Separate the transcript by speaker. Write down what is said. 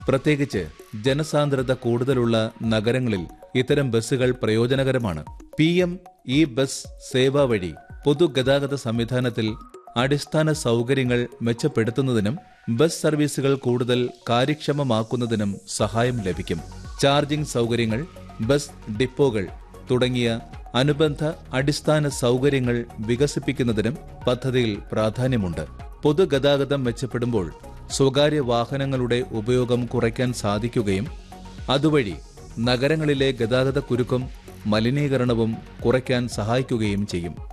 Speaker 1: പ്രത്യേകിച്ച് ജനസാന്ദ്രത കൂടുതലുള്ള നഗരങ്ങളിൽ ഇത്തരം ബസ്സുകൾ പ്രയോജനകരമാണ് പി എം ഇ ബസ് സേവ വഴി പൊതുഗതാഗത സംവിധാനത്തിൽ അടിസ്ഥാന സൗകര്യങ്ങൾ മെച്ചപ്പെടുത്തുന്നതിനും ബസ് സർവീസുകൾ കൂടുതൽ കാര്യക്ഷമമാക്കുന്നതിനും സഹായം ലഭിക്കും ചാർജിംഗ് സൗകര്യങ്ങൾ ബസ് ഡിപ്പോകൾ തുടങ്ങിയ അനുബന്ധ അടിസ്ഥാന സൗകര്യങ്ങൾ വികസിപ്പിക്കുന്നതിനും പദ്ധതിയിൽ പ്രാധാന്യമുണ്ട് പൊതുഗതാഗതം മെച്ചപ്പെടുമ്പോൾ സ്വകാര്യ വാഹനങ്ങളുടെ ഉപയോഗം കുറയ്ക്കാൻ സാധിക്കുകയും അതുവഴി നഗരങ്ങളിലെ ഗതാഗത കുരുക്കും മലിനീകരണവും കുറയ്ക്കാൻ സഹായിക്കുകയും ചെയ്യും